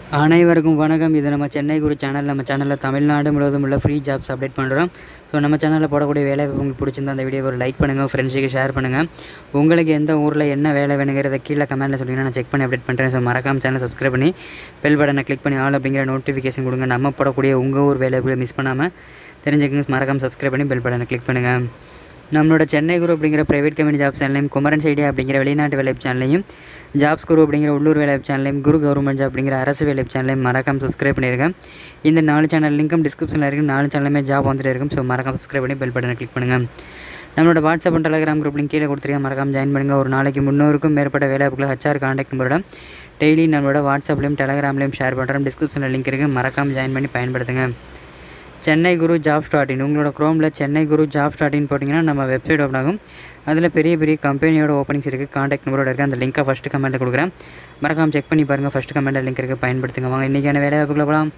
அனைவருக்கும் வணக்கம் இது நம்ம சென்னை குரு சேனல் நம்ம சேனலில் தமிழ்நாடு முழுவதும் உள்ள ஃப்ரீ ஜாப்ஸ் அப்டேட் பண்ணுறோம் ஸோ நம்ம சேனலில் போடக்கூடிய வேலை உங்களுக்கு பிடிச்சிருந்தா அந்த வீடியோக்கு ஒரு லைக் பண்ணுங்கள் ஃப்ரெண்ட்ஸுக்கு ஷேர் பண்ணுங்கள் உங்களுக்கு எந்த ஊரில் என்ன வேலை வேணுங்கிறத கீழே கமெண்ட்டில் சொன்னீங்கன்னா நான் செக் பண்ணி அப்டேட் பண்ணுறேன் ஸோ மறக்காம சேனல் சப்ஸ்கிரைப் பண்ணி பெல் பட்டனை கிளிக் பண்ணி ஆல் அப்படிங்கிற நோட்டிஃபிகேஷன் கொடுங்க நம்ம போடக்கூடிய உங்கள் ஊர் வேலை மிஸ் பண்ணாமல் தெரிஞ்சுக்கங்க மறக்காம சப்ஸ்கிரைப் பண்ணி பெல் பட்டனை கிளிக் பண்ணுங்கள் நம்மளோட சென்னை குரு அப்படிங்கிற பிரைவேட் கம்பெனி ஜாப் சேனலையும் குமரன் சைடியா அப்படிங்கிற வெளிநாட்டு வேலை சேனலையும் ஜாப்ஸ் குரு அப்படிங்கிற உள்ளூர் வேலை சேனலையும் குரு கவர்மெண்ட் ஜாப் அப்படிங்கிற அரசு வேலை சேனலையும் மறக்காம சப்ஸ்கிரைப் பண்ணியிருக்கேன் இந்த நாலு சேனல் லிங்க்கும் டிஸ்கிரிப்ஷனில் இருக்குது நாலு சேனலுமே ஜாப் வந்துட்டு இருக்கும் ஸோ மறக்காம சப்ஸ்கிரைப் பண்ணி பெல் பட்டனை கிளிக் பண்ணுங்கள் நம்மளோட WhatsApp and Telegram group link கீழே கொடுத்துருக்கேன் மறக்காம ஜாயின் பண்ணுங்கள் ஒரு நாளைக்கு முந்நூறுக்கும் மேற்பட்ட வேலைவாய்ப்புகளை ஹச்ஆர் காண்டாக்ட் நம்பரோட டெய்லி நம்மளோட வாட்ஸ்அப்லையும் டெலிகிராம்லையும் ஷேர் பண்ணுறோம் டிஸ்கிரிப்ஷனில் லிங்க் இருக்குது மறக்காம ஜாயின் பண்ணி பயன்படுத்துங்க Chennai Guru job start in உங்களோட க்ரோமில் Chennai Guru job start in போட்டிங்கன்னா நம்ம வெப்சைட் ஓப்பன் ஆகும் அதில் பெரிய பெரிய கம்பெனியோட ஓப்பனிங்ஸ் இருக்குது காண்டாக்ட் நம்பரோட இருக்குது அந்த லிங்க்கை ஃபஸ்ட்டு கமெண்ட்டில் கொடுக்குறேன் மறக்காம செக் பண்ணி பாருங்கள் ஃபஸ்ட்டு கமெண்ட்டில் லிங்க் இருக்குது பயன்படுத்துங்க வாங்க இன்றைக்கான வேலை வாய்ப்புகளை போகலாம்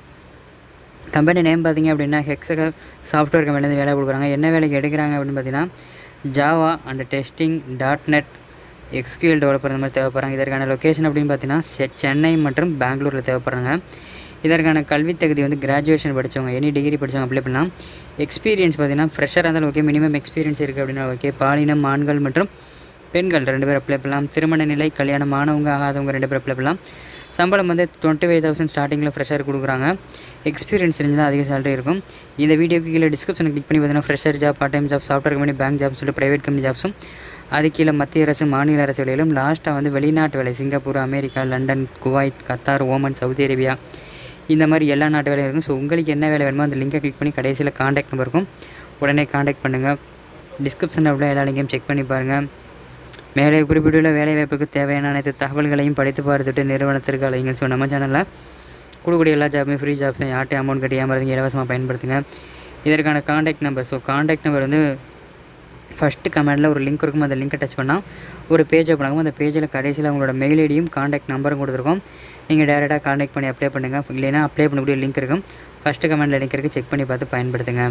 கம்பெனி நேம் பார்த்தீங்க அப்படின்னா ஹெக்ஸக சாஃப்ட்வேர் கம்பெனிலேருந்து வேலை கொடுக்குறாங்க என்ன வேலைக்கு எடுக்கிறாங்க அப்படின்னு பார்த்தீங்கன்னா Java and testing dot net SQL developer இந்த மாதிரி தேவைப்படுறாங்க இதற்கான லொக்கேஷன் அப்படின்னு பார்த்தீங்கன்னா செ- சென்னை மற்றும் பெங்களூரில் தேவைப்படுறாங்க இதற்கான கல்வி தகுதி வந்து கிராஜுவேஷன் படித்தவங்க எனி டிகிரி படித்தவங்க அப்ளை பண்ணலாம் எக்ஸ்பீரியன்ஸ் பார்த்தீங்கன்னா ஃப்ரெஷராக இருந்தாலும் ஓகே மினிமம் எக்ஸ்பீரியன்ஸ் இருக்குது அப்படின்னா ஓகே பாலினம் ஆண்கள் மற்றும் பெண்கள் ரெண்டு பேர் அப்ளை பண்ணலாம் திருமண நிலை கல்யாணம் ஆனவங்க ஆகாதவங்க ரெண்டு பேர் அப்ளை பண்ணலாம் சம்பளம் வந்து டுவெண்ட்டி ஃபைவ் தௌசண்ட் ஸ்டார்டிங்கில் ஃப்ரெஷர் கொடுக்குறாங்க எக்ஸ்பீரியன்ஸ் இருந்தால் அதிக சேலரி இருக்கும் இந்த வீடியோக்கு கீழே டிஸ்கிரிப்ஷன் கிளிக் பண்ணி பார்த்தீங்கன்னா fresher job part time job software company bank job சொல்லிட்டு ப்ரைவேட் கம்பெனி ஜாப்ஸும் அது கீழே மத்திய அரசு மாநில அரசு வேலையிலும் லாஸ்ட்டாக வந்து வெளிநாட்டு வேலை Singapore America London Kuwait Qatar Oman Saudi Arabia இந்த மாதிரி எல்லா நாட்டு வேலையும் இருக்கும் ஸோ உங்களுக்கு என்ன வேலை வேணுமோ அந்த லிங்கை கிளிக் பண்ணி கடைசியில் காண்டாக்ட் நம்பர் இருக்கும் உடனே காண்டாக்ட் பண்ணுங்கள் டிஸ்கிரிப்ஷனில் உள்ள எல்லா லிங்கையும் செக் பண்ணி பாருங்கள் மேலே குறிப்பிட்டுள்ள வேலைவாய்ப்புக்கு தேவையான அனைத்து தகவல்களையும் படித்து பார்த்துட்டு நிறுவனத்திற்கு அழைங்கள் ஸோ நம்ம சேனலில் கொடுக்கக்கூடிய எல்லா ஜாப்புமே ஃப்ரீ ஜாப்ஸும் யார்ட்டையும் அமௌண்ட் கட்டி ஏமாறதுங்க இலவசமாக பயன்படுத்துங்க இதற்கான contact number so contact number வந்து ஃபஸ்ட்டு கமெண்டில் ஒரு லிங்க் இருக்கும் அந்த லிங்கை டச் பண்ணால் ஒரு பேஜ் ஓப்பன் ஆகும் அந்த பேஜில் கடைசியில் உங்களோட மெயில் ஐடியும் காண்டாக்ட் நம்பரும் கொடுத்துருக்கோம் நீங்கள் டேரெக்டாக காண்டாக்ட் பண்ணி அப்ளை பண்ணுங்கள் இல்லைன்னா அப்ளை பண்ணக்கூடிய லிங்க் இருக்கும் ஃபஸ்ட்டு கமெண்டில் லிங்க் இருக்குது செக் பண்ணி பார்த்து பயன்படுத்துங்க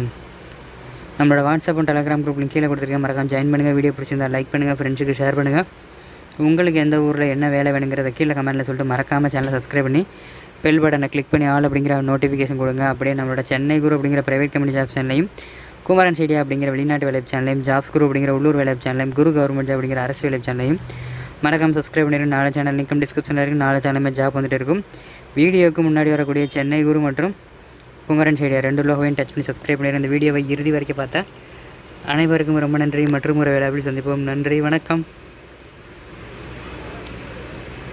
நம்மளோட WhatsApp and Telegram group link கீழே கொடுத்துருக்கேன் மறக்காம ஜாயின் பண்ணுங்கள் வீடியோ பிடிச்சிருந்தா லைக் பண்ணுங்கள் ஃப்ரெண்ட்ஸுக்கு ஷேர் பண்ணுங்கள் உங்களுக்கு எந்த ஊரில் என்ன வேலை வேணுங்கிறத கீழே கமெண்ட்டில் சொல்லிட்டு மறக்காமல் சேனலை சப்ஸ்கிரைப் பண்ணி பெல் பட்டனை கிளிக் பண்ணி ஆல் அப்படிங்கிற நோட்டிஃபிகேஷன் கொடுங்க அப்படியே நம்மளோட சென்னை குரு அப்படிங்கிற பிரைவேட் கம்பெனி ஜாப் சேனலையும் குமரன் சைடியா அப்படிங்கிற வெளிநாட்டு வேலை சேனலையும் ஜாப்ஸ் குரு அப்படிங்கிற உள்ளூர் வேலை சேனலையும் குரு கவர்மெண்ட் ஜாப் அப்படிங்கிற அரசு வேலை சேனலையும் மறக்காம சப்ஸ்கிரைப் பண்ணிடுங்க நாலு சேனல் லிங்க்கும் டிஸ்கிரிப்ஷனில் இருக்குது நாலு சேனலுமே ஜாப் வந்துட்டு இருக்கும் வீடியோவுக்கு முன்னாடி வரக்கூடிய சென்னை குரு மற்றும் குமரன் சைடியா ரெண்டு லோகவையும் டச் பண்ணி சப்ஸ்கிரைப் பண்ணிடுங்க இந்த வீடியோவை இறுதி வரைக்கும் பார்த்தா அனைவருக்கும் ரொம்ப நன்றி மற்றும் ஒரு வேலை சந்திப்போம் நன்றி வணக்கம்